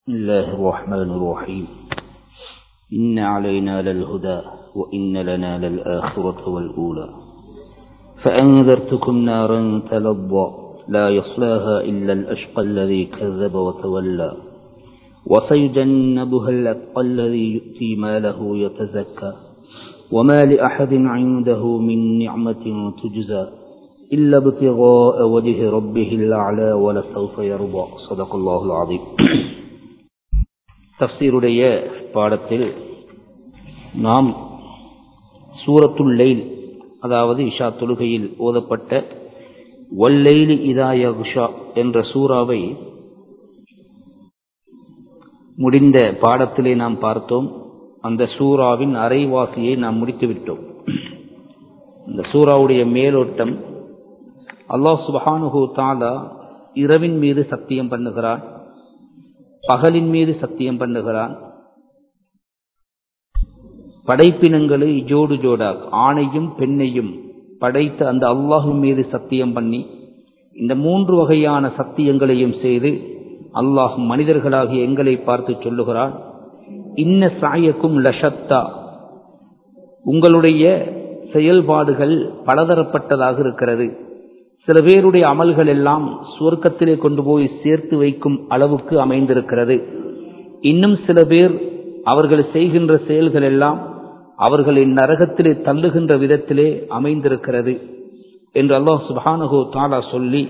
بسم الله الرحمن الرحيم إن علينا للهدى وإن لنا للآخرة والأولى فأنذرتكم نارا تلظى لا يصلاها إلا الأشقى الذي كذب وتولى وسيجنبها الأتقى الذي يؤتي ماله يتزكى وما لأحد عنده من نعمة تجزى إلا ابتغاء وجه ربه الأعلى ولسوف يرضى صدق الله العظيم தப்சீருடைய பாடத்தில் நாம் சூரத்துல் லைல் அதாவது இஷா தொழுகையில் ஓதப்பட்ட வல்லைலி இதாய குஷா என்ற சூறாவை முடிந்த பாடத்திலே நாம் பார்த்தோம் அந்த சூறாவின் அரைவாசியை நாம் முடித்துவிட்டோம் இந்த சூறாவுடைய மேலோட்டம் அல்லாஹ் சுபஹானுஹூ தாலா இரவின் மீது சத்தியம் பண்ணுகிறான் பகலின் மீது சத்தியம் பண்ணுகிறான் படைப்பினங்களை ஜோடு ஜோடாக ஆணையும் பெண்ணையும் படைத்த அந்த அல்லாஹு மீது சத்தியம் பண்ணி இந்த மூன்று வகையான சத்தியங்களையும் செய்து அல்லாஹ் மனிதர்களாகிய எங்களை பார்த்து சொல்லுகிறான் இன்ன சாயக்கும் லஷத்தா உங்களுடைய செயல்பாடுகள் பலதரப்பட்டதாக இருக்கிறது சில பேருடைய அமல்கள் எல்லாம் சுவர்க்கத்திலே கொண்டு போய் சேர்த்து வைக்கும் அளவுக்கு அமைந்திருக்கிறது இன்னும் சில பேர் அவர்கள் செய்கின்ற செயல்கள் எல்லாம் அவர்களை நரகத்திலே தள்ளுகின்ற விதத்திலே அமைந்திருக்கிறது என்று அல்லாஹ் சுபானகோ தாலா சொல்லி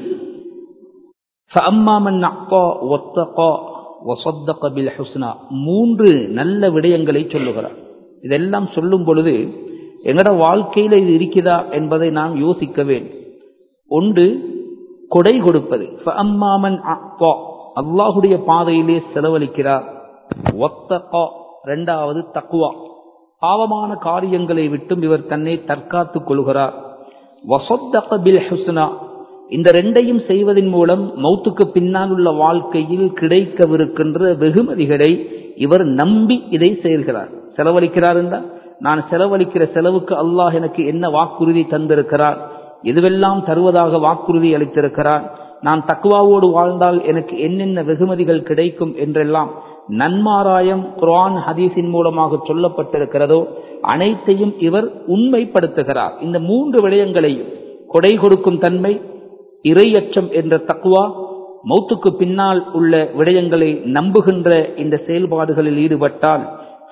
மூன்று நல்ல விடயங்களை சொல்லுகிறார் இதெல்லாம் சொல்லும் பொழுது எங்கட வாழ்க்கையில இது இருக்குதா என்பதை நாம் யோசிக்க வேண்டும் ஒன்று கொடை கொடுப்பது அம்மாமன் அல்லாஹுடைய பாதையிலே செலவழிக்கிறார் ஒத்தகா இரண்டாவது தக்குவா பாவமான காரியங்களை விட்டும் இவர் தன்னை தற்காத்துக் கொள்கிறார் வசொத்தக பில் ஹுஸ்னா இந்த ரெண்டையும் செய்வதன் மூலம் மௌத்துக்கு பின்னால் உள்ள வாழ்க்கையில் கிடைக்கவிருக்கின்ற வெகுமதிகளை இவர் நம்பி இதை செய்கிறார் செலவழிக்கிறார் என்றால் நான் செலவழிக்கிற செலவுக்கு அல்லாஹ் எனக்கு என்ன வாக்குறுதி தந்திருக்கிறார் எதுவெல்லாம் தருவதாக வாக்குறுதி அளித்திருக்கிறார் நான் தக்குவாவோடு வாழ்ந்தால் எனக்கு என்னென்ன வெகுமதிகள் கிடைக்கும் என்றெல்லாம் நன்மாராயம் குரான் ஹதீஸின் மூலமாக சொல்லப்பட்டிருக்கிறதோ அனைத்தையும் இவர் உண்மைப்படுத்துகிறார் இந்த மூன்று விடயங்களையும் கொடை கொடுக்கும் தன்மை இறையச்சம் என்ற தக்குவா மௌத்துக்கு பின்னால் உள்ள விடயங்களை நம்புகின்ற இந்த செயல்பாடுகளில் ஈடுபட்டால்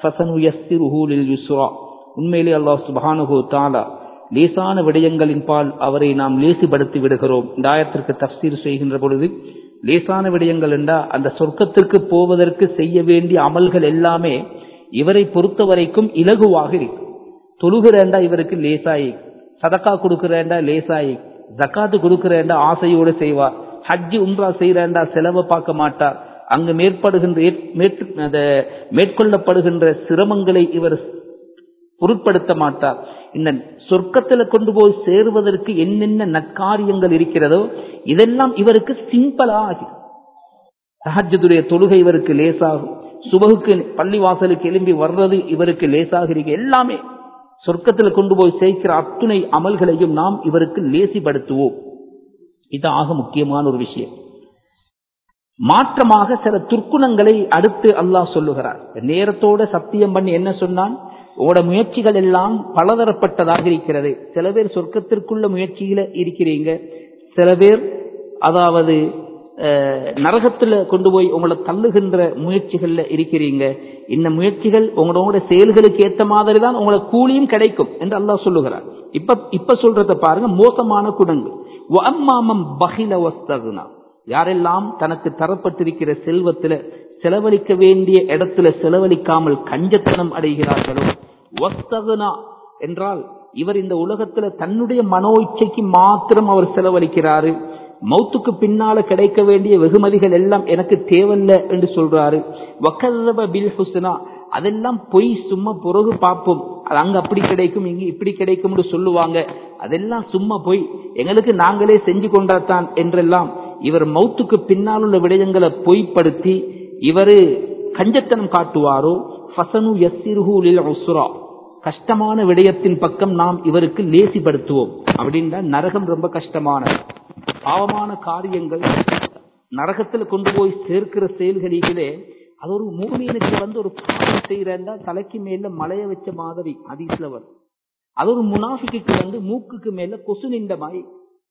உண்மையிலே அல்லாஹ் சுபானுகு தாலா லேசான விடயங்களின் பால் அவரை நாம் லேசிப்படுத்தி விடுகிறோம் இந்த ஆயத்திற்கு தப்சீர் செய்கின்ற பொழுது லேசான விடயங்கள் என்றா அந்த சொர்க்கத்திற்கு போவதற்கு செய்ய வேண்டிய அமல்கள் எல்லாமே இவரை பொறுத்த வரைக்கும் இலகுவாக இருக்கும் தொழுகிறேண்டா இவருக்கு லேசாயி சதக்கா கொடுக்கிறேண்டா லேசாயி ஜக்காத்து கொடுக்கிறேண்டா ஆசையோடு செய்வார் ஹஜ்ஜி உம்ரா செய்யறேண்டா செலவை பார்க்க மாட்டார் அங்கு மேற்படுகின்ற மேற்கொள்ளப்படுகின்ற சிரமங்களை இவர் பொருட்படுத்த மாட்டார் இந்த சொர்க்கத்துல கொண்டு போய் சேருவதற்கு என்னென்ன நற்காரியங்கள் இருக்கிறதோ இதெல்லாம் இவருக்கு சிம்பிளா ஆகும் சஹஜதுடைய தொழுகை இவருக்கு லேசாகும் சுபகுக்கு பள்ளிவாசலுக்கு எழும்பி வர்றது இவருக்கு லேசாக இருக்கு எல்லாமே சொர்க்கத்தில் கொண்டு போய் சேர்க்கிற அத்துணை அமல்களையும் நாம் இவருக்கு லேசிப்படுத்துவோம் இது ஆக முக்கியமான ஒரு விஷயம் மாற்றமாக சில துர்க்குணங்களை அடுத்து அல்லாஹ் சொல்லுகிறார் நேரத்தோட சத்தியம் பண்ணி என்ன சொன்னான் உங்களோட முயற்சிகள் எல்லாம் பலதரப்பட்டதாக இருக்கிறது சில பேர் சொர்க்கத்திற்குள்ள முயற்சியில இருக்கிறீங்க சில பேர் அதாவது நரகத்துல கொண்டு போய் உங்களை தள்ளுகின்ற முயற்சிகள்ல இருக்கிறீங்க இந்த முயற்சிகள் உங்களோட செயல்களுக்கு ஏற்ற மாதிரி தான் உங்களை கூலியும் கிடைக்கும் என்று அல்லாஹ் சொல்லுகிறார் இப்ப இப்ப சொல்றத பாருங்க மோசமான குணங்கள் அம்மாமம் பகில வஸ்தகுனா யாரெல்லாம் தனக்கு தரப்பட்டிருக்கிற செல்வத்துல செலவழிக்க வேண்டிய இடத்துல செலவழிக்காமல் கஞ்சத்தனம் அடைகிறார்களோ வஸ்தகுனா என்றால் இவர் இந்த உலகத்துல தன்னுடைய மனோ இச்சைக்கு மாத்திரம் அவர் செலவழிக்கிறாரு மௌத்துக்கு பின்னால கிடைக்க வேண்டிய வெகுமதிகள் எல்லாம் எனக்கு தேவையில்ல என்று சொல்றாரு வக்கதப பில் ஹுஸ்னா அதெல்லாம் பொய் சும்மா பிறகு பார்ப்போம் அது அங்க அப்படி கிடைக்கும் இங்க இப்படி கிடைக்கும்னு சொல்லுவாங்க அதெல்லாம் சும்மா பொய் எங்களுக்கு நாங்களே செஞ்சு கொண்டாத்தான் என்றெல்லாம் இவர் மௌத்துக்கு பின்னால் உள்ள விடயங்களை பொய்ப்படுத்தி இவரு கஞ்சத்தனம் காட்டுவாரோ ஃபசனு எஸ்ஸிருஹூலில் உஸ்ரா கஷ்டமான விடயத்தின் பக்கம் நாம் இவருக்கு லேசிப்படுத்துவோம் அப்படின்னா நரகம் ரொம்ப கஷ்டமான பாவமான காரியங்கள் நரகத்தில் கொண்டு போய் சேர்க்கிற செயல்களிலே அது ஒரு மூமியனுக்கு வந்து ஒரு பாவம் செய்யறா தலைக்கு மேல மலைய வச்ச மாதிரி ஹதீஸ்ல வரும் அது ஒரு முனாஃபிக்கு வந்து மூக்குக்கு மேல கொசு நின்ற மாதிரி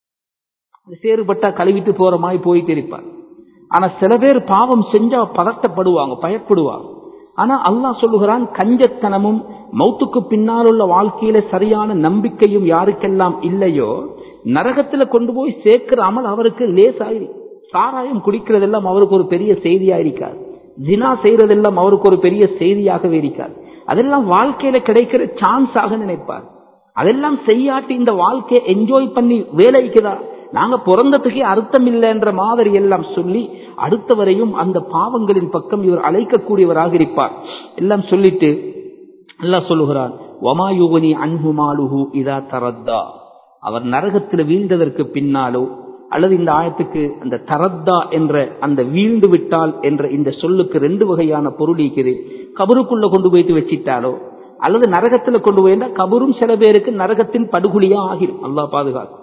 சேறுபட்டா கழுவிட்டு போற மாதிரி போயிட்டு இருப்பார் ஆனா சில பேர் பாவம் செஞ்சா பதட்டப்படுவாங்க பயப்படுவாங்க ஆனா அல்லாஹ் சொல்லுகிறான் கஞ்சத்தனமும் மௌத்துக்கு பின்னால் உள்ள வாழ்க்கையில சரியான நம்பிக்கையும் யாருக்கெல்லாம் இல்லையோ நரகத்துல கொண்டு போய் சேர்க்கிற அமல் அவருக்கு லேசாயிரு சாராயம் குடிக்கிறதெல்லாம் அவருக்கு ஒரு பெரிய செய்தியா இருக்காது ஜினா செய்யறதெல்லாம் அவருக்கு ஒரு பெரிய செய்தியாகவே இருக்காது அதெல்லாம் வாழ்க்கையில கிடைக்கிற சான்ஸாக நினைப்பார் அதெல்லாம் செய்யாட்டி இந்த வாழ்க்கையை என்ஜாய் பண்ணி வேலைக்குதா நாங்க பிறந்ததுக்கே அர்த்தம் இல்லைன்ற மாதிரி எல்லாம் சொல்லி அடுத்தவரையும் அந்த பாவங்களின் பக்கம் இவர் அழைக்கக்கூடியவராக இருப்பார் எல்லாம் சொல்லிட்டு எல்லாம் சொல்லுகிறார் ஒமாயுகனி அன்புமாலுகு இதா தரத்தா அவர் நரகத்தில் வீழ்ந்ததற்கு பின்னாலோ அல்லது இந்த ஆயத்துக்கு அந்த தரத்தா என்ற அந்த வீழ்ந்து விட்டால் என்ற இந்த சொல்லுக்கு ரெண்டு வகையான பொருள் இருக்குது கபருக்குள்ள கொண்டு போயிட்டு வச்சிட்டாலோ அல்லது நரகத்துல கொண்டு போயிருந்தா கபரும் சில பேருக்கு நரகத்தின் படுகொலியா ஆகிரும் அல்லா பாதுகாக்கும்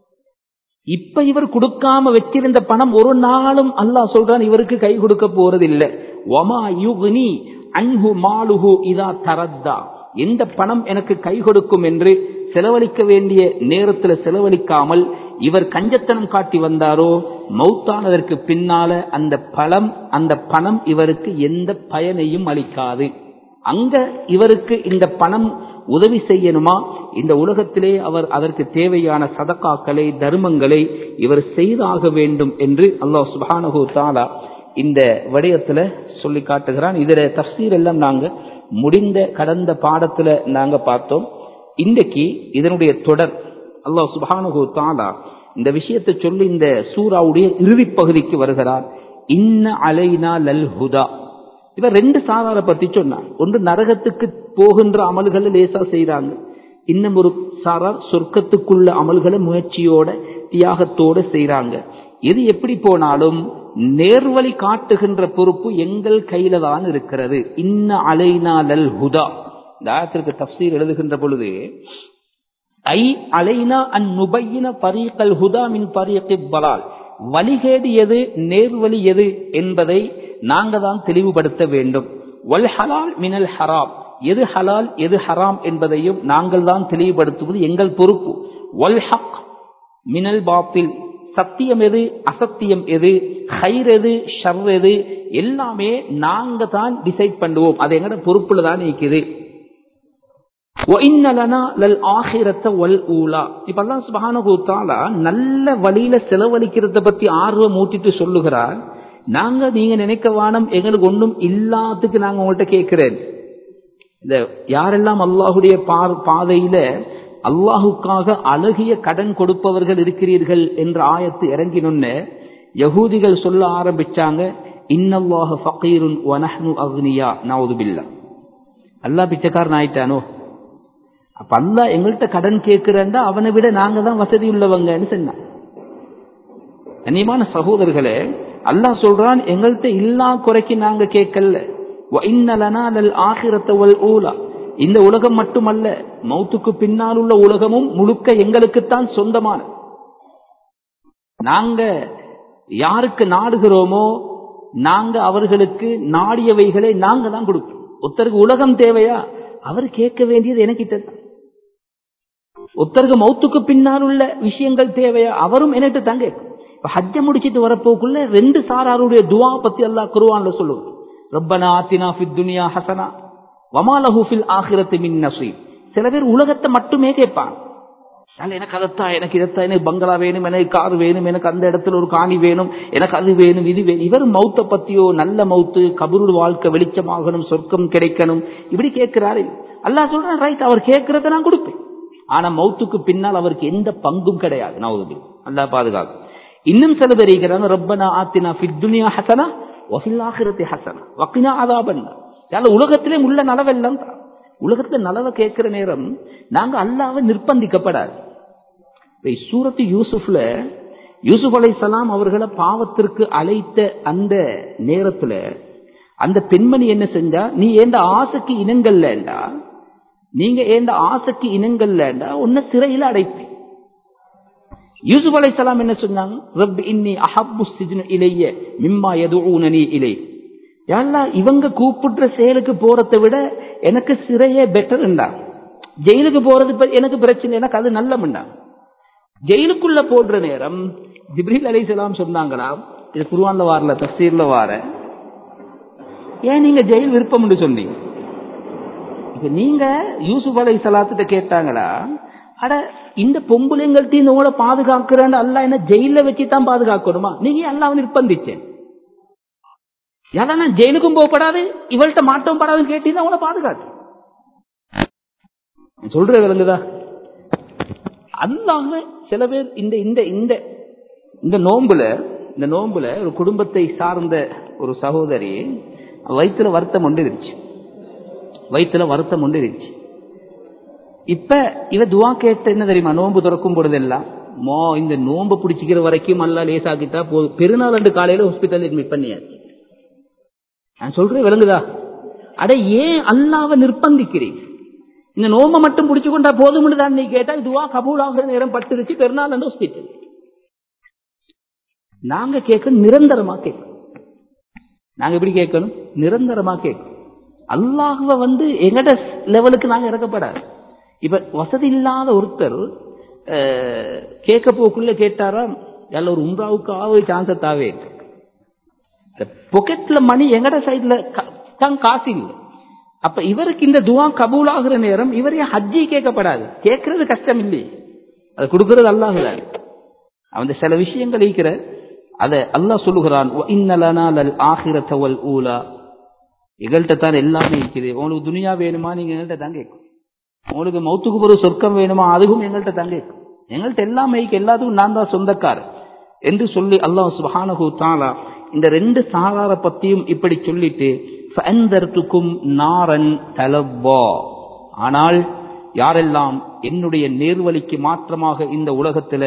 இப்ப இவர் கொடுக்காம வச்சிருந்த பணம் ஒரு நாளும் அல்லாஹ் சொல்றான் இவருக்கு கை கொடுக்க போறது இல்லை ஒமா யுக்னி அன்ஹு மாலுஹு இதா தரத்தா எந்த பணம் எனக்கு கை கொடுக்கும் என்று செலவழிக்க வேண்டிய நேரத்தில் செலவழிக்காமல் இவர் கஞ்சத்தனம் காட்டி வந்தாரோ மௌத்தானதற்கு பின்னால அந்த பழம் அந்த பணம் இவருக்கு எந்த பயனையும் அளிக்காது அங்க இவருக்கு இந்த பணம் உதவி செய்யணுமா இந்த உலகத்திலே அவர் அதற்கு தேவையான சதக்காக்களை தர்மங்களை இவர் செய்தாக வேண்டும் என்று அல்லாஹ் சுபானகு தாலா இந்த விடயத்துல சொல்லி காட்டுகிறான் இதுல தப்சீர் எல்லாம் நாங்க முடிந்த கடந்த பாடத்துல நாங்க பார்த்தோம் இன்றைக்கு இதனுடைய தொடர் அல்லாஹ் சுபானகு தாலா இந்த விஷயத்தை சொல்லி இந்த சூறாவுடைய இறுதி பகுதிக்கு வருகிறார் இன்ன அலைனா லல் ஹுதா இவர் ரெண்டு சாராரை பத்தி சொன்னார் ஒன்று நரகத்துக்கு போகின்ற அமல்களை லேசா செய்யறாங்க இன்னும் ஒரு சாரார் சொர்க்கத்துக்குள்ள அமல்களை முயற்சியோட தியாகத்தோட செய்யறாங்க எது எப்படி போனாலும் நேர்வழி காட்டுகின்ற பொறுப்பு எங்கள் கையில தான் இருக்கிறது இன்ன அலைனா லல் ஹுதா இந்த ஆயத்திற்கு தப்சீர் எழுதுகின்ற பொழுது ஐ அலைனா அன் நுபையின பரீக்கல் ஹுதா மின் பரீக்கி பலால் வழிகேடு எது நேர்வழி எது என்பதை நாங்க தான் தெளிவுபடுத்த வேண்டும் வல் ஹலால் மினல் ஹராம் எது ஹலால் எது ஹராம் என்பதையும் நாங்கள் தான் தெளிவுபடுத்துவது எங்கள் பொறுப்பு வல் ஹக் மினல் பாத்தில் சத்தியம் எது அசத்தியம் எது ஹைர் எது ஷர் எது எல்லாமே நாங்க தான் டிசைட் பண்ணுவோம் அது எங்கட பொறுப்புல தான் இருக்குது நல்ல வழியில செலவழிக்கிறத பத்தி ஆர்வம் ஊட்டிட்டு சொல்லுகிறார் நாங்க நீங்க நினைக்க வானம் எங்களுக்கு ஒன்றும் இல்லாததுக்கு நாங்க உங்கள்கிட்ட கேட்கிறேன் இந்த யாரெல்லாம் அல்லாஹுடைய பாதையில அல்லாஹுக்காக அழகிய கடன் கொடுப்பவர்கள் இருக்கிறீர்கள் என்ற ஆயத்து இறங்கினொன்னு யகூதிகள் சொல்ல ஆரம்பிச்சாங்க இன்னல்லாஹ ஃபகீருன் வனஹ்னு அக்னியா நவுதுபில்லா அல்லாஹ் பிச்சைக்காரன் ஆயிட்டானோ அப்ப அல்லா எங்கள்கிட்ட கடன் கேட்கிறேன்டா அவனை விட நாங்க தான் வசதி உள்ளவங்கன்னு சொன்னான் கண்ணியமான சகோதரர்களே அல்லாஹ் சொல்றான் எங்கள்கிட்ட இல்லா குறைக்கு நாங்க கேட்கல ஊலா இந்த உலகம் மட்டுமல்ல மௌத்துக்கு பின்னால் உள்ள உலகமும் முழுக்க எங்களுக்குத்தான் சொந்தமான நாங்க யாருக்கு நாடுகிறோமோ நாங்க அவர்களுக்கு நாடியவைகளை நாங்க தான் கொடுப்போம் ஒருத்தருக்கு உலகம் தேவையா அவர் கேட்க வேண்டியது எனக்கிட்ட ஒருத்தருக்கு மௌத்துக்கு பின்னால் உள்ள விஷயங்கள் தேவையா அவரும் எனக்கு தான் கேட்கும் இப்ப ஹஜ்ஜ முடிச்சிட்டு வரப்போக்குள்ள ரெண்டு சாராருடைய துவா பத்தி அல்லாஹ் குருவான்ல சொல்லுவோம் ரப்பனா ஆத்தினா ஃபித் துனியா ஹசனா வமாலஹு ஃபில் ஆஹிரத்து மின் நசீப் சில பேர் உலகத்தை மட்டுமே கேட்பாங்க எனக்கு அதைத்தான் எனக்கு இதைத்தான் எனக்கு பங்களா வேணும் எனக்கு கார் வேணும் எனக்கு அந்த இடத்துல ஒரு காணி வேணும் எனக்கு அது வேணும் இது வேணும் இவர் மௌத்த பத்தியோ நல்ல மௌத்து கபருள் வாழ்க்கை வெளிச்சமாகணும் சொர்க்கம் கிடைக்கணும் இப்படி கேட்கிறாரு அல்லாஹ் சொல்றேன் ரைட் அவர் கேட்கறத நான் கொடுப்பேன் ஆனா மௌத்துக்கு பின்னால் அவருக்கு எந்த பங்கும் கிடையாது நான் அல்லாஹ் பாதுகாக்கும் இன்னும் சில பேர் இருக்கிறாங்க ரப்பனா ஆத்தினா ஃபித் துனியா ஹசனா வஃபில் ஆஹிரத்தி ஹசனா வக்கினா அதாபன்னா யால உலகத்திலே உள்ள நலவெல்லாம் தான் உலகத்துல நலவை கேட்கிற நேரம் நாங்க அல்லாவை நிர்பந்திக்கப்படாது சூரத்து யூசுப்ல யூசுப் அலை சலாம் அவர்களை பாவத்திற்கு அழைத்த அந்த நேரத்துல அந்த பெண்மணி என்ன செஞ்சா நீ ஏண்ட ஆசைக்கு இனங்கள்லண்டா நீங்க ஏண்ட ஆசைக்கு இனங்கள்லண்டா உன்னை சிறையில அடைப்பேன் யூசுப் அலை சலாம் என்ன சொன்னாங்க ரப் இன்னி அஹப்பு சிஜ்னு இலைய மிம்மா எதுனி இலை யாழ்லா இவங்க கூப்பிடுற செயலுக்கு போறதை விட எனக்கு சிறையே பெட்டர்ண்டா ஜெயிலுக்கு போறது ப- எனக்கு பிரச்சனை எனக்கு அது நல்லம்ண்டா ஜெயிலுக்குள்ள போடுற நேரம் ஜிப்ரீல் அலைஹிஸ்ஸலாம் சொன்னாங்களா இது குர்ஆன்ல வாரல தஃசீர்ல வார ஏன் நீங்க ஜெயில் விருப்பம்னு சொன்னீங்க இப்ப நீங்க யூசுப் அலை சலாத்திட்ட கேட்டாங்களா அட இந்த பொம்புளைங்கள்ட்ட இந்த உங்களை பாதுகாக்கிறேன்னு அல்ல என்ன ஜெயில வச்சு தான் பாதுகாக்கணுமா நீங்க அல்லாஹ் நிர்பந்திச்சேன் ஏன்னா ஜெயிலுக்கும் போகப்படாது இவள்கிட்ட மாட்டவும் படாதுன்னு கேட்டீங்கன்னா உங்களை பாதுகாத்து சொல்ற விளங்குதா அல்லாஹ் சில பேர் இந்த இந்த இந்த இந்த நோம்புல இந்த நோம்புல ஒரு குடும்பத்தை சார்ந்த ஒரு சகோதரி வயிற்றுல வருத்தம் ஒன்று இருந்துச்சு வயிற்றுல வருத்தம் ஒன்று இருந்துச்சு இப்ப இவ துவா கேட்ட என்ன தெரியுமா நோன்பு திறக்கும் பொழுதெல்லாம் மோ இந்த நோன்பு பிடிச்சிக்கிற வரைக்கும் அல்லா லேசாக்கிட்டா போதும் பெருநாள் ரெண்டு காலையில ஹாஸ்பிட்டல் அட்மிட் பண்ணியாச்சு நான் சொல்றேன் விளங்குதா அட ஏன் அல்லாவை நிர்பந்திக்கிறீங்க இந்த நோம்பை மட்டும் பிடிச்சு கொண்டா போதும்னு தான் நீ கேட்டா இதுவா கபூல் ஆகிற நேரம் பட்டுருச்சு பெருநாள் ரெண்டு ஹாஸ்பிட்டல் நாங்க கேட்கணும் நிரந்தரமா கேட்கணும் நாங்க எப்படி கேட்கணும் நிரந்தரமா கேட்கணும் அல்லாஹுவ வந்து எங்கட லெவலுக்கு நாங்க இறக்கப்படாது இப்ப வசதி இல்லாத ஒருத்தர் அஹ், கேட்க போக்குள்ள கேட்டாராம் எல்லாம் ஒரு உம்ராவுக்காவது சான்ஸை தாவே பொக்கெட்ல மணி எங்கட சைட்ல தான் காசு இல்லை அப்ப இவருக்கு இந்த துவா கபூல் ஆகுற நேரம் இவரே ஹஜ்ஜி கேட்கப்படாது கேட்கறது கஷ்டம் இல்லை அது கொடுக்கிறது அல்லாஹுல அவன் சில விஷயங்கள் இருக்கிற அதை அல்லாஹ் சொல்லுகிறான் "வ இன்ன லனா லல் ஆஹிரத வல் ஊலா எங்கள்கிட்ட தான் எல்லாமே இருக்குது உங்களுக்கு துனியா வேணுமா நீங்க எங்கள்கிட்ட தான் கேட்கும் உங்களுக்கு மௌத்துக்கு ஒரு சொர்க்கம் வேணுமா அதுவும் எங்கள்கிட்ட தான் கேட்கும் எங்கள்கிட்ட எல்லாமே இருக்கு, எல்லாத்துக்கும் நான் தான் சொந்தக்காரர் என்று சொல்லி அல்லாஹ் சுப்ஹானஹு தஆலா இந்த ரெண்டு சாரார பத்தியும் இப்படி சொல்லிட்டு ஃபஅன்தர்துக்கும் நாரன் தலவ்வா ஆனால் யாரெல்லாம் என்னுடைய நேர்வழிக்கு மாற்றமாக இந்த உலகத்துல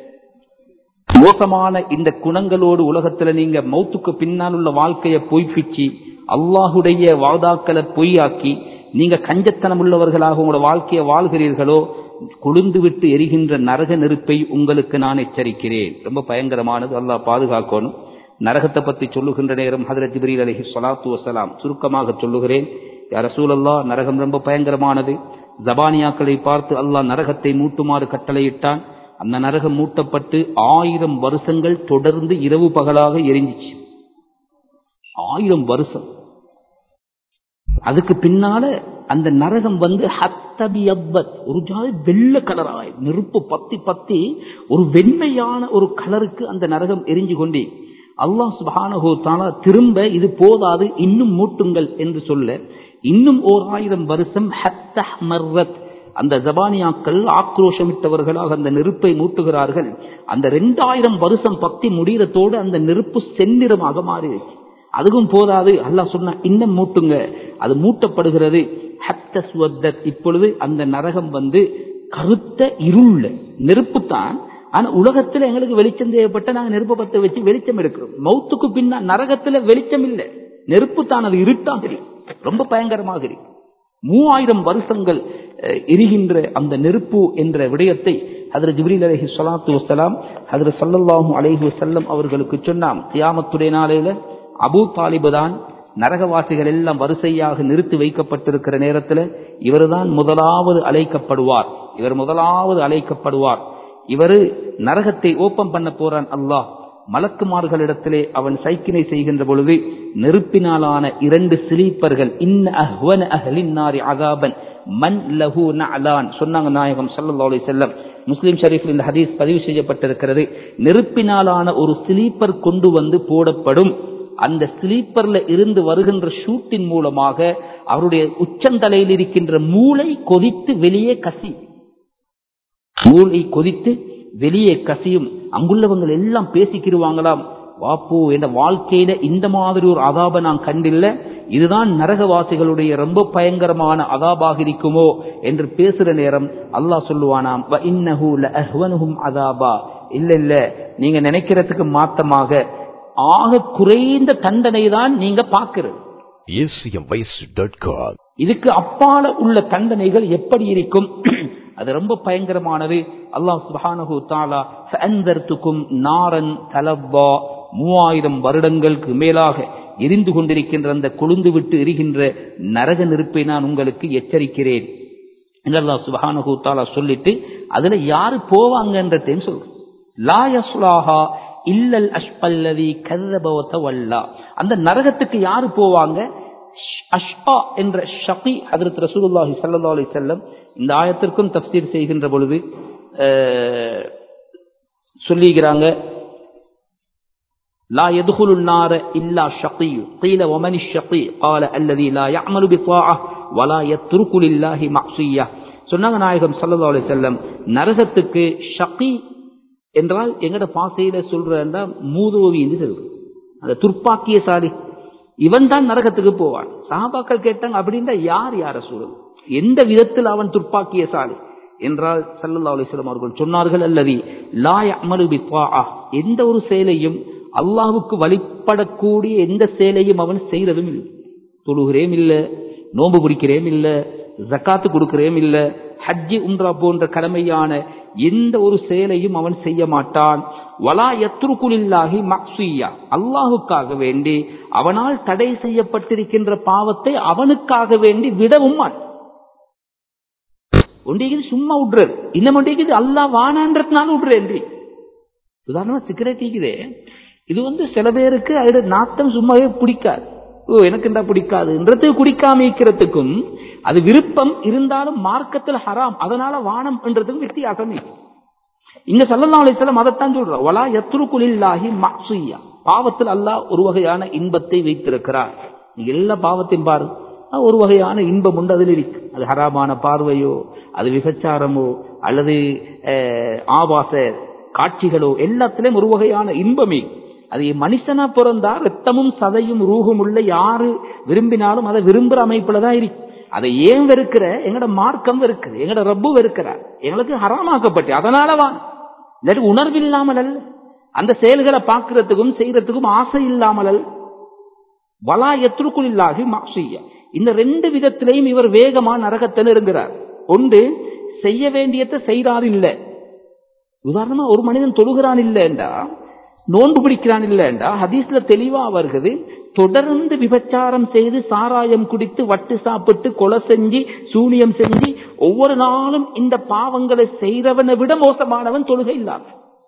மோசமான இந்த குணங்களோடு உலகத்துல நீங்க மௌத்துக்கு பின்னால் உள்ள வாழ்க்கையை பொய்ப்பிச்சு அல்லாஹுடைய வாதாக்களை பொய்யாக்கி நீங்க கஞ்சத்தனம் உள்ளவர்களாக உங்களோட வாழ்க்கையை வாழ்கிறீர்களோ கொழுந்து விட்டு எரிகின்ற நரக நெருப்பை உங்களுக்கு நான் எச்சரிக்கிறேன் ரொம்ப பயங்கரமானது அல்லாஹ் பாதுகாக்கணும் நரகத்தை பத்தி சொல்லுகின்ற நேரம் ஹதரத் ஜிப்ரீல் அலைஹி ஸலாத்து வஸலாம் சுருக்கமாக சொல்லுகிறேன் யா ரசூலல்லாஹ் நரகம் ரொம்ப பயங்கரமானது ஜபானியாக்களை பார்த்து அல்லாஹ் நரகத்தை மூட்டுமாறு கட்டளையிட்டான் அந்த நரகம் மூட்டப்பட்டு ஆயிரம் வருஷங்கள் தொடர்ந்து இரவு பகலாக எரிஞ்சிச்சு ஆயிரம் வருஷம் அதுக்கு பின்னால அந்த நரகம் வந்து ஹத்தபி அப்பத் ஒரு ஜாதி வெள்ளை கலராய் நெருப்பு பத்தி பத்தி ஒரு வெண்மையான ஒரு கலருக்கு அந்த நரகம் எரிஞ்சு கொண்டே அல்லாஹ் சுப்ஹானஹு தஆலா திரும்ப இது போதாது இன்னும் மூட்டுங்கள் என்று சொல்ல இன்னும் ஓர் ஆயிரம் வருஷம் ஹத்தஹ் மர்ரத் அந்த ஜபானியாக்கள் ஆக்ரோஷமிட்டவர்களாக அந்த நெருப்பை மூட்டுகிறார்கள் அந்த ரெண்டாயிரம் வருஷம் பத்தி முடிகிறதோடு அந்த நெருப்பு செந்நிறமாக மாறிடுச்சு அதுவும் போதாது அல்லாஹ் சொன்னா இன்னும் மூட்டுங்க அது மூட்டப்படுகிறது ஹத்தஸ்வத்தத் இப்பொழுது அந்த நரகம் வந்து கருத்த இருள் நெருப்பு தான் ஆனா உலகத்துல எங்களுக்கு வெளிச்சம் தேவைப்பட்ட நாங்க நெருப்பு பத்த வச்சு வெளிச்சம் எடுக்கிறோம் மௌத்துக்கு பின்னா நரகத்துல வெளிச்சம் இல்லை நெருப்பு தான் அது இருட்டாக இருக்கு. ரொம்ப பயங்கரமாக இருக்கு மூவாயிரம் வருஷங்கள் அஹ், எரிகின்ற அந்த நெருப்பு என்ற விடயத்தை ஹதரத் ஜிப்ரீல் அலைஹி ஸலாத்து வஸலாம் ஹதரத் ஸல்லல்லாஹு அலைஹி வஸல்லம் அவர்களுக்கு சொன்னாம் கியாமத்துடைய நாளையில அபூ தாலிபு தான் நரகவாசிகள் எல்லாம் வரிசையாக நிறுத்தி வைக்கப்பட்டிருக்கிற நேரத்தில் இவர்தான் முதலாவது அழைக்கப்படுவார் இவர் முதலாவது அழைக்கப்படுவார் இவரு நரகத்தை ஓப்பம் பண்ண போறான் அல்லாஹ் மலக்குமார்களிடத்திலே அவன் சைக்கினை செய்கின்ற பொழுது நெருப்பினாலான இரண்டு சிலீப்பர்கள் இன்ன அஹ்வன அஹ்லின் நாரி அகாபன் மன் லஹு நஅலான் சொன்னாங்க நாயகம் ஸல்லல்லாஹு அலைஹி வஸல்லம் முஸ்லிம் ஷரீஃபில் இந்த ஹதீஸ் பதிவு செய்யப்பட்டிருக்கிறது நெருப்பினாலான ஒரு ஸ்லீப்பர் கொண்டு வந்து போடப்படும் அந்த ஸ்லீப்பர்ல இருந்து வருகின்ற ஷூட்டின் மூலமாக அவருடைய உச்சந்தலையில் இருக்கின்ற மூளை கொதித்து வெளியே கசி மூளை கொதித்து வெளியே கசியும் அங்குள்ளவங்க எல்லாம் பேசிக்கிடுவாங்களாம் வாப்போ என்ற வாழ்க்கையில இந்த மாதிரி ஒரு அதாப நான் கண்டில்ல இதுதான் நரகவாசிகளுடைய ரொம்ப பயங்கரமான அதாபாக இருக்குமோ என்று பேசுற நேரம் அல்லாஹ் சொல்லுவானாம் "வ இன்னஹு லஅஹ்வனுஹும் அதாபா இல்ல இல்ல நீங்க நினைக்கிறதுக்கு மாத்தமாக ஆக குறைந்த தண்டனை தான் நீங்க பாக்குறது acmvoice.com. இதுக்கு அப்பால உள்ள தண்டனைகள் எப்படி இருக்கும் அது ரொம்ப பயங்கரமானது அல்லாஹ் சுப்ஹானஹு தஆலா ஃபஅன்தர்துக்கும் நாரன் தலவ்வா மூவாயிரம் வருடங்களுக்கு மேலாக எரிந்து கொண்டிருக்கின்ற அந்த கொழுந்து விட்டு எரிகின்ற நரக நெருப்பை நான் உங்களுக்கு எச்சரிக்கிறேன் என்று சுபஹானஹு தாலா சொல்லிட்டு அதுல யாரு போவாங்கன்றதையும் சொல்றேன் லா யஸ்லாஹா இல்லல் அஷ்பல்லதி கர்ரபவத வல்லா அந்த நரகத்துக்கு யாரு போவாங்க அஷ்பா என்ற ஷகி ஹதரத் ரசூலுல்லாஹி ஸல்லல்லாஹு அலைஹி வஸல்லம் இந்த ஆயத்திற்கும் தஃப்சீர் செய்கின்ற பொழுது சொல்லிக்கிறாங்க لا يدخل النار إلا شقي قيل ومن الشقي قال الذي لا يعمل بطاعة ولا يترك لله معصية சொன்னாங்க நாயகம் சல்லா அலி செல்லம் நரகத்துக்கு ஷகி என்றால் எங்கட பாசையில சொல்றா மூதோவி என்று சொல்றது அந்த துர்ப்பாக்கியசாலி இவன் தான் நரகத்துக்கு போவான் சஹாபாக்கள் கேட்டாங்க அப்படின்னா யார் யார சூழல் எந்த விதத்தில் அவன் துர்ப்பாக்கியசாலி என்றால் சல்லல்லா அலிஸ்லாம் அவர்கள் சொன்னார்கள் அல்லது லாய் அமலு எந்த ஒரு செயலையும் அல்லாஹுக்கு வழிபடக்கூடிய எந்த செயலையும் அவன் செய்யறதும் இல்லை தொழுகிறேம் இல்லை நோன்பு பிடிக்கிறேம் இல்லை ஜக்காத்து கொடுக்கிறேம் இல்லை ஹஜ்ஜி உம்ரா போன்ற கடமையான எந்த ஒரு செயலையும் அவன் செய்ய மாட்டான் வலா எத்ருக்குலில்லாகி மக்சியா அல்லாஹுக்காக வேண்டி அவனால் தடை செய்யப்பட்டிருக்கின்ற பாவத்தை அவனுக்காக வேண்டி விடவும் மாட்டான் ஒன்றைக்கு சும்மா விடுறது இன்னும் ஒன்றைக்கு அல்லா வானான்றதுனால விடுறேன் உதாரணமா சிகரெட் இருக்குதே இது வந்து சில பேருக்கு அது நாத்தம் சும்மாவே பிடிக்காது ஓ எனக்கு என்ன பிடிக்காதுன்றது குடிக்காம இருக்கிறதுக்கும் அது விருப்பம் இருந்தாலும் மார்க்கத்தில் ஹராம் அதனால வானம் என்றதுக்கும் வித்தியாசம் இங்க சல்லல்லா அலிஸ்லாம் அதைத்தான் சொல்ற ஒலா எத்ருக்குலில்லாஹி மக்சுயா பாவத்தில் அல்லாஹ் ஒரு வகையான இன்பத்தை வைத்திருக்கிறார் நீங்க எல்லா பாவத்தையும் பாருங்க ஒரு வகையான இன்பம் உண்டு அதில் இருக்கு அது ஹராமான பார்வையோ அது விபச்சாரமோ அல்லது ஆபாச காட்சிகளோ எல்லாத்திலும் ஒரு வகையான இன்பமே அது மனுஷனா பிறந்தா ரத்தமும் சதையும் ரூகும் உள்ள யாரு விரும்பினாலும் அதை விரும்புற அமைப்புல தான் இருக்கு அதை ஏன் வெறுக்கிற எங்கட மார்க்கம் வெறுக்குது எங்கட ரப்பு வெறுக்கிறார் எங்களுக்கு ஹராமாக்கப்பட்டு அதனாலவா இல்லாட்டி உணர்வு இல்லாமல் அல்ல அந்த செயல்களை பார்க்கறதுக்கும் செய்யறதுக்கும் ஆசை இல்லாமல் அல்ல வலா எத்திருக்குள் இல்லாகி மாசிய இந்த ரெண்டு விதத்திலையும் இவர் வேகமா நரகத்தில் இருக்கிறார் ஒன்று செய்ய வேண்டியதை செய்கிறார் இல்லை உதாரணமா ஒரு மனிதன் தொழுகிறான் இல்லைண்டா நோன்பு பிடிக்கிறான் இல்லைண்டா ஹதீஸ்ல தெளிவா வருகிறது தொடர்ந்து விபச்சாரம் செய்து சாராயம் குடித்து வட்டு சாப்பிட்டு கொலை செஞ்சு சூனியம் செஞ்சு ஒவ்வொரு நாளும் இந்த பாவங்களை செய்தவனை விட மோசமானவன் தொழுகை இல்லாத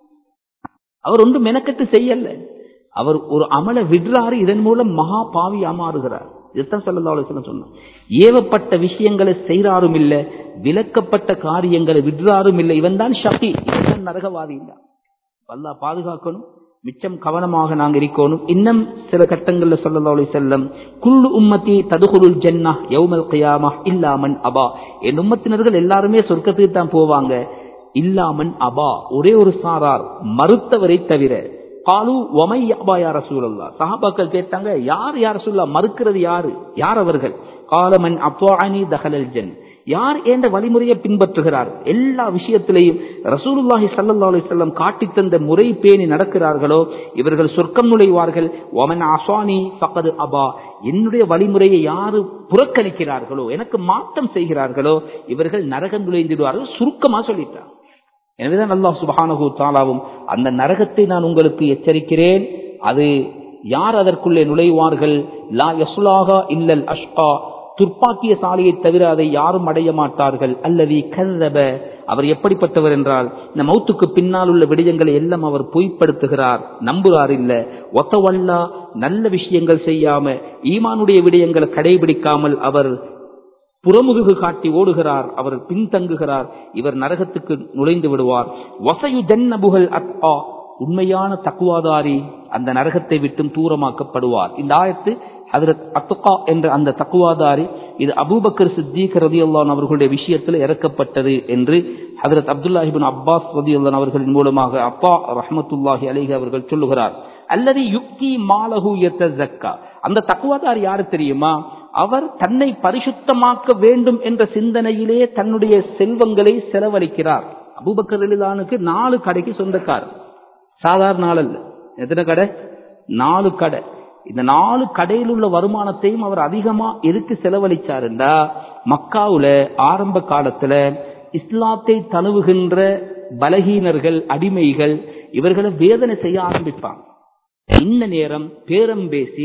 அவர் ஒன்று மெனக்கட்டு செய்யல அவர் ஒரு அமல விடுறாரு இதன் மூலம் மகா பாவி அமாறுகிறார் இதுதான் சொல்லலா சொன்ன ஏவப்பட்ட விஷயங்களை செய்கிறாரும் இல்லை விலக்கப்பட்ட காரியங்களை விடுறாரும் இல்லை இவன் தான் ஷபி இவன் தான் நரகவாதி இல்ல அல்லா பாதுகாக்கணும் மிச்சம் கவனமாக நாங்க இருக்கணும் இன்னும் சில கட்டங்கள்ல சொல்லலா செல்லம் குள்ளு உம்மத்தி ததுகுருள் ஜென்னா யௌமல் கயாமா இல்லாமன் அபா என் உம்மத்தினர்கள் எல்லாருமே சொர்க்கத்துக்கு தான் போவாங்க இல்லாமன் அபா ஒரே ஒரு சாரார் மறுத்தவரை தவிர காலு ஒமை யாபா யார சூழல்லா சஹாபாக்கள் கேட்டாங்க யார் யார் சொல்லா மறுக்கிறது யாரு யார் அவர்கள் காலமன் அப்போனி தகலல் ஜன் யார் என்ற வழிமுறையை பின்பற்றுகிறார் எல்லா விஷயத்திலையும் ரசூலுல்லாஹி சல்லா அலிசல்லம் காட்டி தந்த முறை பேணி நடக்கிறார்களோ இவர்கள் சொர்க்கம் நுழைவார்கள் ஒமன் அசானி ஃபகது அபா என்னுடைய வழிமுறையை யாரு புறக்கணிக்கிறார்களோ எனக்கு மாற்றம் செய்கிறார்களோ இவர்கள் நரகம் நுழைந்திடுவார்கள் சுருக்கமா சொல்லிட்டார் எனவேதான் அல்லாஹ் சுபஹானஹு தாலாவும் அந்த நரகத்தை நான் உங்களுக்கு எச்சரிக்கிறேன் அது யார் அதற்குள்ளே நுழைவார்கள் லா யசுலாகா இல்லல் அஷ்கா துர்ப்பாக்கிய சாலையை தவிர அதை யாரும் அடைய மாட்டார்கள் அல்லது கல்லப அவர் எப்படிப்பட்டவர் என்றால் இந்த மௌத்துக்கு பின்னால் உள்ள விடயங்களை எல்லாம் அவர் பொய்ப்படுத்துகிறார் நம்புறார் இல்ல ஒத்தவல்லா நல்ல விஷயங்கள் செய்யாம ஈமானுடைய விடயங்களை கடைபிடிக்காமல் அவர் புறமுதுகு காட்டி ஓடுகிறார் அவர் பின்தங்குகிறார் இவர் நரகத்துக்கு நுழைந்து விடுவார் வசயு ஜன்னபுகள் அத்ஆ உண்மையான தக்குவாதாரி அந்த நரகத்தை விட்டும் தூரமாக்கப்படுவார் இந்த ஆயத்து ஹதரத் அத்துகா என்ற அந்த தக்குவாதாரி இது அபூபக்கர் சித்திக் ரதி அல்லான் அவர்களுடைய விஷயத்தில் இறக்கப்பட்டது என்று ஹதரத் அப்துல்லாஹிபின் அப்பாஸ் ரதி அல்லான் அவர்களின் மூலமாக அப்பா ரஹமத்துல்லாஹி அலிஹி அவர்கள் சொல்லுகிறார் அல்லது யுக்தி மாலகு எத்த ஜக்கா அந்த தக்குவாதார் யாரு தெரியுமா அவர் தன்னை பரிசுத்தமாக்க வேண்டும் என்ற சிந்தனையிலே தன்னுடைய செல்வங்களை செலவழிக்கிறார் அபூபக்கர் எலிலானுக்கு நாலு கடைக்கு சொந்தக்காரர் சாதாரண நாள் அல்ல எத்தனை கடை நாலு கடை இந்த நாலு கடையில் உள்ள வருமானத்தையும் அவர் அதிகமா எதுக்கு செலவழிச்சாருண்டா மக்காவுல ஆரம்ப காலத்துல இஸ்லாத்தை தழுவுகின்ற பலகீனர்கள் அடிமைகள் இவர்களை வேதனை செய்ய ஆரம்பிப்பாங்க இந்த நேரம் பேரம் பேசி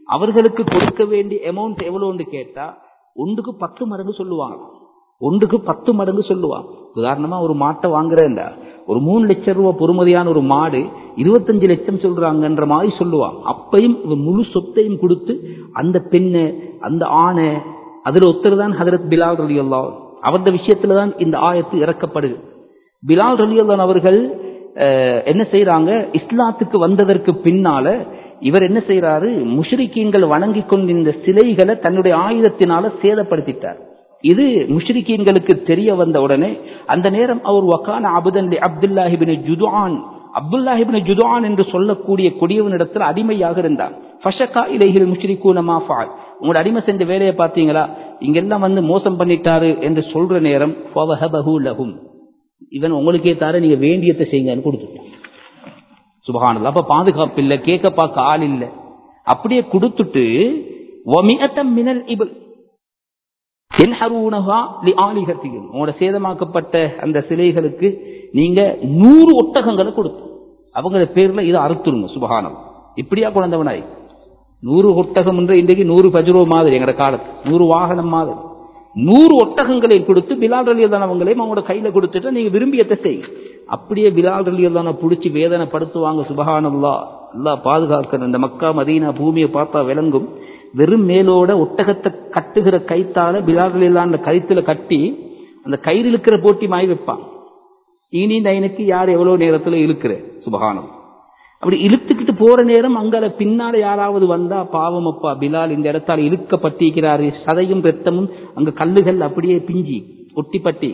அவர்களுக்கு கொடுக்க வேண்டிய அமௌண்ட் எவ்வளோன்னு கேட்டா ஒன்றுக்கு பத்து மடங்கு சொல்லுவாங்க ஒன்றுக்கு பத்து மடங்கு சொல்லுவான் உதாரணமா ஒரு மாட்டை வாங்குறேன்டா ஒரு மூணு லட்சம் ரூபாய் பொறுமதியான ஒரு மாடு இருபத்தஞ்சு லட்சம் சொல்றாங்கன்ற மாதிரி சொல்லுவான் அப்பையும் இவன் முழு சொத்தையும் கொடுத்து அந்த பெண்ணை அந்த ஆணை அதுல ஒருத்தர் தான் ஹதரத் பிலால் ரலி அல்லா அவருடைய விஷயத்துல தான் இந்த ஆயத்து இறக்கப்படுது பிலால் ரலி அல்லான் அவர்கள் அஹ், என்ன செய்யறாங்க இஸ்லாத்துக்கு வந்ததற்கு பின்னால இவர் என்ன செய்யறாரு முஷ்ரிக்கீன்கள் வணங்கி கொண்டிருந்த சிலைகளை தன்னுடைய ஆயுதத்தினால சேதப்படுத்திட்டார் இது முஷ்ரிக்கீன்களுக்கு தெரிய வந்த உடனே அந்த நேரம் அவர் வக்கான அபுதன் அப்துல்லாஹிபின் ஜுதுஆன் அப்துல்லாஹிபின் ஜுதுஆன் என்று சொல்லக்கூடிய கொடியவனிடத்தில் அடிமையாக இருந்தான் ஃபஷகா இலைஹில் முஷ்ரிக்கூன மா ஃபஅல் உங்களோட அடிமை செஞ்ச வேலையை பார்த்தீங்களா இங்கெல்லாம் வந்து மோசம் பண்ணிட்டாரு என்று சொல்ற நேரம் ஃபவஹபஹு லஹும் இவன் உங்களுக்கே தார நீங்க வேண்டியத்தை செய்யுங்கன்னு கொடுத்துட்டான் சுபஹானல்லாஹ் அப்ப பாதுகாப்பு இல்லை கேட்க பார்க்க ஆள் இல்லை அப்படியே கொடுத்துட்டு வமியத்தம் மினல் இபல் தென்ஹரூனஹா லி ஆலிகத்திகள் உங்களோட சேதமாக்கப்பட்ட அந்த சிலைகளுக்கு நீங்க நூறு ஒட்டகங்களை கொடுத்து அவங்கள பேர்ல இதை அறுத்துருங்க சுபகானம் இப்படியா குழந்தவனாய் நூறு ஒட்டகம் என்று இன்றைக்கு நூறு பஜ்ரோ மாதிரி எங்கட காலத்து நூறு வாகனம் மாதிரி நூறு ஒட்டகங்களை கொடுத்து பிலால் ரலியதான அவங்களையும் அவங்களோட கையில கொடுத்துட்டு நீங்க விரும்பியத்தை செய்யுங்க அப்படியே பிலால் ரலியதான பிடிச்சி வேதனைப்படுத்துவாங்க சுபஹானல்லா அல்லாஹ் பாதுகாக்கணும் இந்த மக்கா மதீனா பூமியை பார்த்தா விளங்கும் வெறும் மேலோட ஒட்டகத்தை கட்டுகிற கைத்தால பிலால் ரலியல்லான அந்த கயித்துல கட்டி அந்த கயிறு இழுக்கிற போட்டி மாய் வைப்பான் இனி நைனுக்கு யார் எவ்வளவு நேரத்துல இழுக்கிற சுபகானம் அப்படி இழுத்துக்கிட்டு போற நேரம் அங்கால பின்னால யாராவது வந்தா பாவம் அப்பா பிலால் இந்த இடத்தால் இழுக்கப்பட்டிருக்கிறாரு சதையும் ரத்தமும் அங்க கல்லுகள் அப்படியே பிஞ்சி ஒட்டி பட்டி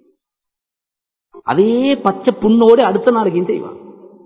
அதே பச்சை புண்ணோடு அடுத்த நாளைக்கும் செய்வான்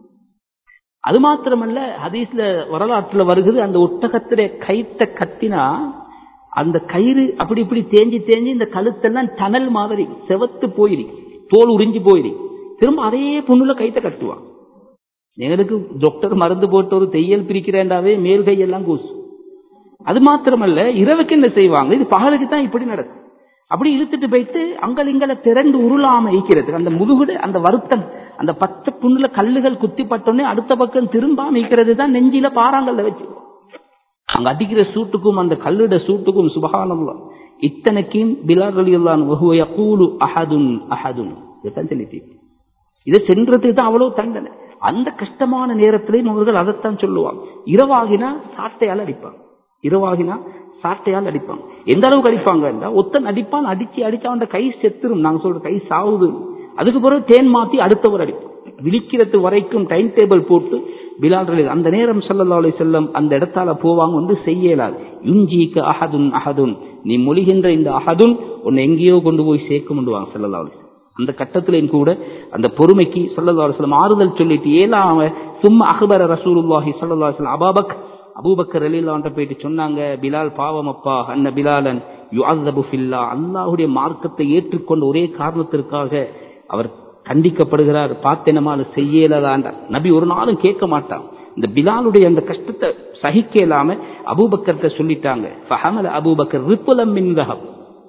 அது மாத்திரமல்ல ஹதீஸ்ல வரலாற்றுல வருகிறது அந்த ஒட்டகத்திலே கயிற்ற கட்டினா அந்த கயிறு அப்படி இப்படி தேஞ்சி தேஞ்சி இந்த கழுத்தெல்லாம் டனல் மாதிரி செவத்து போயிரு தோல் உறிஞ்சி போயிரு திரும்ப அதே புண்ணுல கைத்த கட்டுவான் எங்களுக்கு டாக்டர் மருந்து போட்டு ஒரு தையல் பிரிக்கிறேன்டாவே மேல் கையெல்லாம் கூசு அது மாத்திரமல்ல இரவுக்கு என்ன செய்வாங்க இது பகலுக்கு தான் இப்படி நடக்கும் அப்படி இழுத்துட்டு போயிட்டு அங்கள் இங்கல திரண்டு உருளாம ஈக்கிறதுக்கு அந்த முதுகுடு அந்த வருத்தம் அந்த பச்சை புண்ணுல கல்லுகள் குத்தி பட்டோன்னே அடுத்த பக்கம் திரும்பாம ஈக்கிறது தான் நெஞ்சில பாறாங்கல்ல வச்சு அங்க அடிக்கிற சூட்டுக்கும் அந்த கல்லுட சூட்டுக்கும் சுபகானம்லாம் இத்தனைக்கும் பிலால் அலியுல்லான் கூலு அஹதுன் அஹதுன் இதைத்தான் சொல்லிட்டு இதை சென்றதுக்கு தான் அவ்வளவு தண்டனை அந்த கஷ்டமான நேரத்திலேயும் அவர்கள் அதைத்தான் சொல்லுவாங்க இரவாகினா சாட்டையால் அடிப்பாங்க இரவாகினா சாட்டையால் அடிப்பாங்க எந்த அளவுக்கு அடிப்பாங்க ஒத்தன் அடிப்பான் அடிச்சு அடிச்சு அவன் கை செத்துரும் நாங்க சொல்ற கை சாவுது அதுக்கு பிறகு தேன் மாத்தி அடுத்தவர் அடிப்பான் விழிக்கிறது வரைக்கும் டைம் டேபிள் போட்டு பிலால் அந்த நேரம் சல்லல்லா அலி செல்லம் அந்த இடத்தால போவாங்க வந்து செய்யலாது யுஞ்சிக்கு அஹதுன் அஹதுன் நீ மொழிகின்ற இந்த அஹதுன் உன்னை எங்கேயோ கொண்டு போய் சேர்க்க முடிவாங்க சல்லல்லா அலி அந்த கட்டத்திலையும் கூட அந்த பொறுமைக்கு சல்லல்லா அலுவலம் ஆறுதல் சொல்லிட்டு ஏலாம சும்மா அகபர ரசூலுல்லாஹி சல்லல்லா அலுவலம் அபாபக் அபூபக்கர் அலிலான்ட்ட போயிட்டு சொன்னாங்க பிலால் பாவம் அப்பா அன்ன பிலாலன் யுஅஸபு ஃபில்லா அல்லாஹ்வுடைய மார்க்கத்தை ஏற்றுக்கொண்ட ஒரே காரணத்திற்காக அவர் கண்டிக்கப்படுகிறார் பார்த்தேனமால செய்யலதான்டா நபி ஒரு நாளும் கேட்க மாட்டான் இந்த பிலாலுடைய அந்த கஷ்டத்தை சகிக்க இல்லாம அபூபக்கர்கிட்ட சொல்லிட்டாங்க ஃபஹமல அபூபக்கர் ரிப்புலம் மின் தஹப்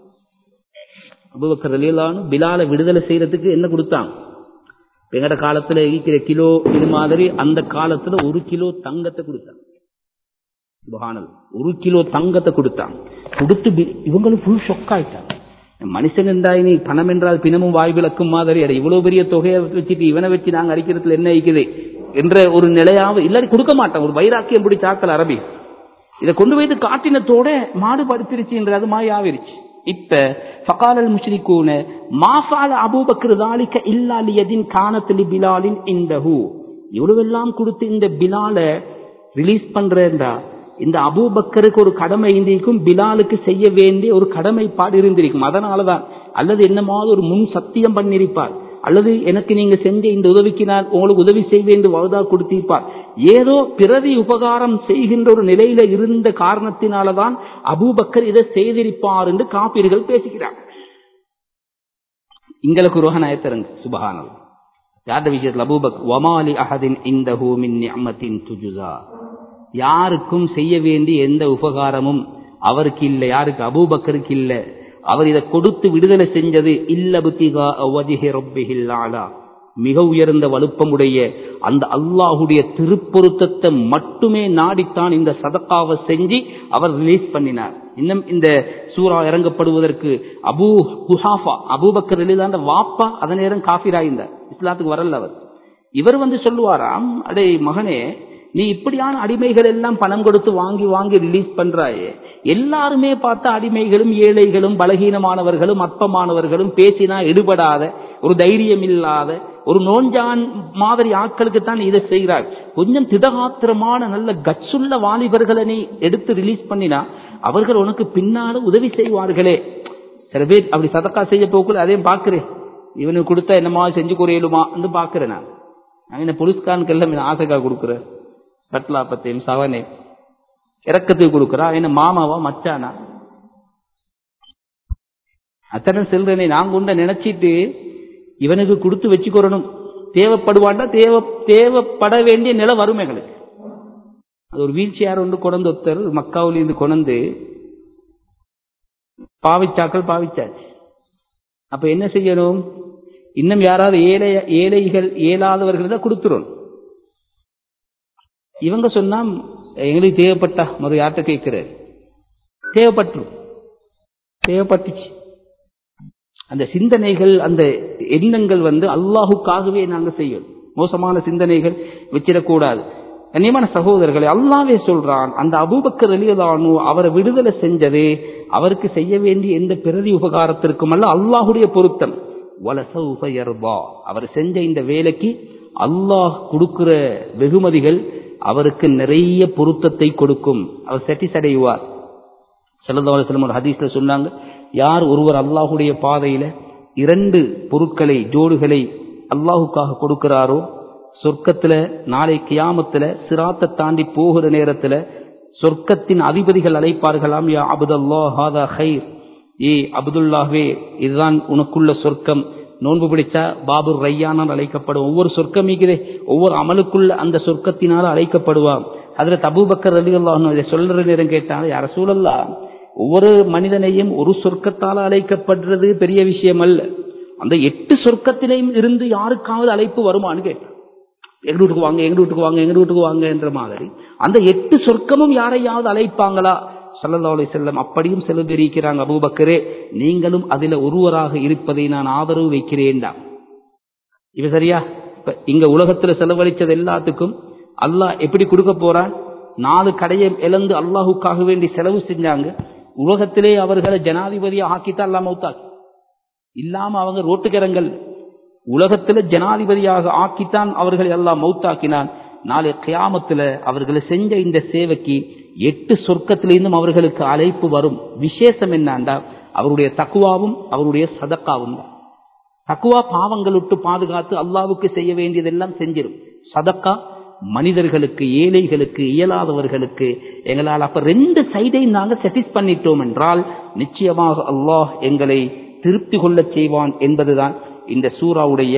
அபுபக்கர் அலியலானு பிலால விடுதலை செய்யறதுக்கு என்ன கொடுத்தாங்க எங்கட காலத்துல இருக்கிற கிலோ இது மாதிரி அந்த காலத்துல ஒரு கிலோ தங்கத்தை கொடுத்தாங்க சுபஹானல் ஒரு கிலோ தங்கத்தை கொடுத்தாங்க கொடுத்து இவங்களும் ஃபுல் ஷொக் ஆயிட்டாங்க மனுஷன் என்றாய் நீ பணம் என்றால் பிணமும் வாய் விளக்கும் மாதிரி அடை இவ்வளவு பெரிய தொகையை வச்சுட்டு இவனை வச்சு நாங்க அடிக்கிறதுல என்ன இருக்குது என்ற ஒரு நிலையாவ இல்லாட்டி கொடுக்க மாட்டான் ஒரு வைராக்கியம் பிடிச்ச ஆக்கள் அரபி இதை கொண்டு போய் காட்டினத்தோட மாடு படுத்திருச்சுன்ற அது மாதிரி ஆவிருச்சு இப்ப ஃபகாலல் முஷ்ரிகூன மாஃபால அபூபக்கர் தாலிக்க இல்லா லியதின் கானத்தில் பிலாலின் இந்தஹு இவ்வளவெல்லாம் கொடுத்து இந்த பிலால ரிலீஸ் பண்றேன்டா இந்த அபூபக்கருக்கு ஒரு கடமை இருந்திருக்கும் பிலாலுக்கு செய்ய வேண்டிய ஒரு கடமைப்பாடு இருந்திருக்கும் அதனாலதான் அல்லது என்னமாவது ஒரு முன் சத்தியம் பண்ணிருப்பார் அல்லது எனக்கு நீங்க செஞ்ச இந்த உதவிக்கு நான் உங்களுக்கு உதவி செய்வேன் என்று வழுதா கொடுத்திருப்பார் ஏதோ பிறவி உபகாரம் செய்கின்ற ஒரு நிலையில இருந்த காரணத்தினாலதான் அபூபக்கர் இதை செய்திருப்பார் என்று காப்பீர்கள் பேசுகிறார் எங்களுக்கு ரோஹநாயத்தரங்க சுபகானல் யார்ட விஷயத்தில் அபூபக் வமாலி அஹதின் இந்த ஹூமின் அம்மத்தின் துஜுதா யாருக்கும் செய்ய வேண்டிய எந்த உபகாரமும் அவருக்கு இல்லை யாருக்கு அபூபக்கருக்கு இல்லை அவர் இதை கொடுத்து விடுதலை செஞ்சது இல்லபுத்திகா அவதிஹி ரொப்பிஹில்லாலா மிக உயர்ந்த வலுப்பமுடைய அந்த அல்லாஹுடைய திருப்பொருத்தத்தை மட்டுமே நாடித்தான் இந்த சதக்காவை செஞ்சு அவர் ரிலீஸ் பண்ணினார் இன்னும் இந்த சூறா இறங்கப்படுவதற்கு அபூ குஹாஃபா அபூபக்கர் எழுதாண்ட வாப்பா அதே நேரம் காஃபிராயிருந்தார் இஸ்லாத்துக்கு வரல அவர் இவர் வந்து சொல்லுவாராம் அடே மகனே நீ இப்படியான அடிமைகள் எல்லாம் பணம் கொடுத்து வாங்கி வாங்கி ரிலீஸ் பண்றாயே எல்லாருமே பார்த்த அடிமைகளும் ஏழைகளும் பலகீனமானவர்களும் அற்பமானவர்களும் பேசினா எடுபடாத ஒரு தைரியம் இல்லாத ஒரு நோஞ்சான் மாதிரி ஆட்களுக்கு தான் இதை செய்கிறார் கொஞ்சம் திடகாத்திரமான நல்ல கட்சுள்ள வாலிபர்களை நீ எடுத்து ரிலீஸ் பண்ணினா அவர்கள் உனக்கு பின்னால உதவி செய்வார்களே சில பேர் அப்படி சதக்கா செய்ய போக்குள்ள அதையும் பார்க்கிறேன் இவனுக்கு கொடுத்தா என்னமா செஞ்சு குறையலுமா பார்க்கிறேன் நான் நான் என்ன புலிஸ்கானுக்கு எல்லாம் ஆசைக்கா கொடுக்குறேன் கட்லாப்பத்தையும் சவனே இறக்கத்துக்கு கொடுக்குறா என்ன மாமாவா மச்சானா அத்தனை செல்றனை நான் கொண்ட நினைச்சிட்டு இவனுக்கு கொடுத்து வச்சுக்கிறணும் தேவைப்படுவாண்டா தேவை தேவைப்பட வேண்டிய நிலை வரும் எங்களுக்கு அது ஒரு வீல் சேர் ஒன்று கொண்டு ஒருத்தர் மக்காவிலிருந்து கொண்டு பாவிச்சாக்கள் பாவிச்சாச்சு அப்ப என்ன செய்யணும் இன்னும் யாராவது ஏழை ஏழைகள் இயலாதவர்கள் தான் கொடுத்துரும் இவங்க சொன்னா எங்களுக்கு தேவைப்பட்டா மறு யார்கிட்ட கேட்கிறார் தேவைப்பட்டு தேவைப்பட்டுச்சு அந்த சிந்தனைகள் அந்த எண்ணங்கள் வந்து அல்லாஹுக்காகவே நாங்கள் செய்யும் மோசமான சிந்தனைகள் வச்சிடக்கூடாது கண்ணியமான சகோதரர்களை அல்லாவே சொல்றான் அந்த அபூபக்கர் அலியலானு அவரை விடுதலை செஞ்சது அவருக்கு செய்ய வேண்டிய எந்த பிரதி உபகாரத்திற்கும் அல்ல அல்லாஹுடைய பொருத்தம் வலசௌபயர்பா அவர் செஞ்ச இந்த வேலைக்கு அல்லாஹ் கொடுக்கிற வெகுமதிகள் அவருக்கு நிறைய பொருத்தத்தை கொடுக்கும் அவர் செட்டிஸ் அடைவார் செல்லதாவலம் ஒரு ஹதீஸ்ல சொன்னாங்க யார் ஒருவர் அல்லாஹுடைய பாதையில இரண்டு பொருட்களை ஜோடுகளை அல்லாஹுக்காக கொடுக்கிறாரோ சொர்க்கத்துல நாளை கியாமத்துல சிராத்தை தாண்டி போகிற நேரத்துல சொர்க்கத்தின் அதிபதிகள் அழைப்பார்களாம் யா அபுதல்லா ஹாதா ஹைர் ஏ அப்துல்லாஹ்வே இதுதான் உனக்குள்ள சொர்க்கம் நோன்பு பிடிச்சா பாபுர் ரையானால் அழைக்கப்படும் ஒவ்வொரு சொர்க்கம் மீகிறே ஒவ்வொரு அமலுக்குள்ள அந்த சொர்க்கத்தினால் அழைக்கப்படுவான் அதுல தபூபக்கர் அலி அல்லாஹ் இதை சொல்ற நேரம் கேட்டாங்க யார சூழல்லா ஒவ்வொரு மனிதனையும் ஒரு சொர்க்கத்தால் அழைக்கப்படுறது பெரிய விஷயம் அல்ல அந்த எட்டு சொர்க்கத்திலையும் இருந்து யாருக்காவது அழைப்பு வருமானு கேட்டான் எங்க வீட்டுக்கு வாங்க எங்க வீட்டுக்கு வாங்க எங்க வீட்டுக்கு வாங்க என்ற மாதிரி அந்த எட்டு சொர்க்கமும் யாரையாவது அழைப்பாங்களா சல்லல்லா அலி செல்லம் அப்படியும் செலவு இருக்கிறாங்க அபூபக்கரே நீங்களும் அதுல ஒருவராக இருப்பதை நான் ஆதரவு வைக்கிறேன்டா இவ சரியா இப்ப இங்க உலகத்துல செலவழிச்சது எல்லாத்துக்கும் அல்லாஹ் எப்படி கொடுக்க போறான் நாலு கடையை இழந்து அல்லாஹுக்காக வேண்டி செலவு செஞ்சாங்க உலகத்திலே அவர்களை ஜனாதிபதியா ஆக்கித்தான் அல்லாம மௌத்தாக்கி இல்லாம அவங்க ரோட்டுக்கரங்கள் உலகத்துல ஜனாதிபதியாக ஆக்கித்தான் அவர்களை எல்லாம் மௌத்தாக்கினான் நாளை கியாமத்துல அவர்களை செஞ்ச இந்த சேவைக்கு எட்டு சொர்க்கத்திலிருந்தும் அவர்களுக்கு அழைப்பு வரும் விசேஷம் என்னாண்டா அவருடைய தக்குவாவும் அவருடைய சதக்காவும் தான் தக்குவா பாவங்கள் விட்டு பாதுகாத்து அல்லாவுக்கு செய்ய வேண்டியதெல்லாம் செஞ்சிடும் சதக்கா மனிதர்களுக்கு ஏழைகளுக்கு இயலாதவர்களுக்கு எங்களால் அப்ப ரெண்டு சைடையும் நாங்கள் செட்டிஸ் பண்ணிட்டோம் என்றால் நிச்சயமாக அல்லாஹ் எங்களை திருப்தி கொள்ளச் செய்வான் என்பதுதான் இந்த சூறாவுடைய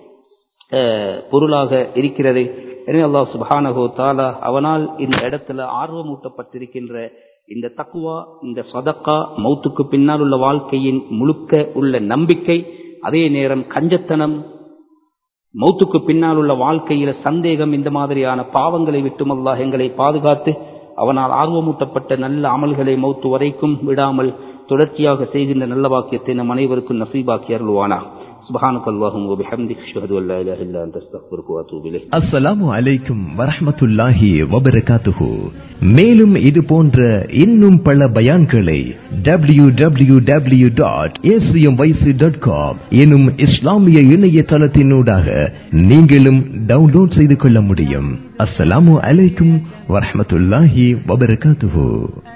பொருளாக இருக்கிறது எனவே அல்லாஹ் சுபானகோ தாலா அவனால் இந்த இடத்துல ஆர்வமூட்டப்பட்டிருக்கின்ற இந்த தக்குவா இந்த சதக்கா மௌத்துக்கு பின்னால் உள்ள வாழ்க்கையின் முழுக்க உள்ள நம்பிக்கை அதே நேரம் கஞ்சத்தனம் மௌத்துக்கு பின்னால் உள்ள வாழ்க்கையில சந்தேகம் இந்த மாதிரியான பாவங்களை விட்டும் அல்லாஹ் எங்களை பாதுகாத்து அவனால் ஆர்வமூட்டப்பட்ட நல்ல அமல்களை மௌத்து வரைக்கும் விடாமல் தொடர்ச்சியாக செய்கின்ற நல்ல வாக்கியத்தை நம் அனைவருக்கும் நசீபாக்கி அருள்வானா سبحانك اللهم وبحمدك اشهد ان لا اله الا انت استغفرك واتوب اليك அஸ்ஸலாமு அலைக்கும் வரஹ்மத்துல்லாஹி வபரகாத்துஹு மேலும் இது போன்ற இன்னும் பல பயான்களை W W W dot dot com எனும் இஸ்லாமிய இணையதளத்தினூடாக நீங்களும் டவுன்லோட் செய்து கொள்ள முடியும் அஸ்ஸலாமு அலைக்கும் வரஹ்மத்துல்லாஹி வபரகாத்துஹு